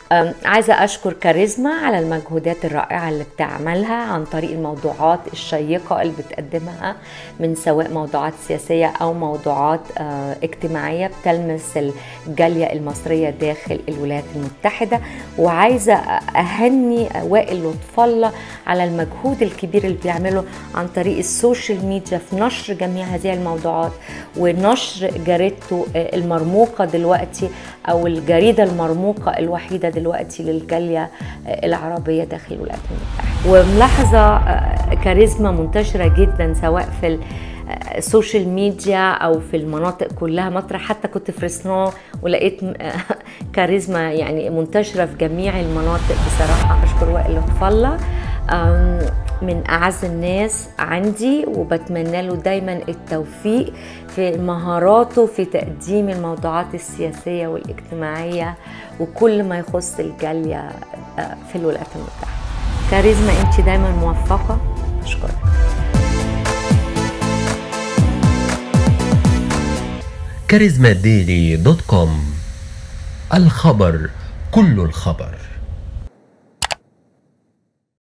أم، عايزة أشكر كاريزما على المجهودات الرائعة اللي بتعملها عن طريق الموضوعات الشيقة اللي بتقدمها من سواء موضوعات سياسية أو موضوعات آه، اجتماعية بتلمس الجالية المصرية داخل الولايات المتحدة وعايزة أهني وائل لطف الله على المجهود الكبير اللي بيعمله عن طريق السوشيال ميديا في نشر جميع هذه الموضوعات ونشر جريدته آه، المرموقة دلوقتي أو الجريدة المرموقة الوحيدة دلوقتي للجالية آه، العربية داخل الولايات المتحدة وملاحظة آه، كاريزما منتشرة جدا سواء في ال- آه، السوشيال ميديا او في المناطق كلها مطرح حتى كنت في ريسنو ولقيت م- كاريزما يعني منتشره في جميع المناطق بصراحه اشكر وائل لطف الله أم، من اعز الناس عندي وبتمنى له دايما التوفيق في مهاراته في تقديم الموضوعات السياسيه والاجتماعيه وكل ما يخص الجاليه آه، في الولايات المتحده كاريزما انت دايما موفقه اشكرك كاريزما ديلي دوت كوم الخبر كل الخبر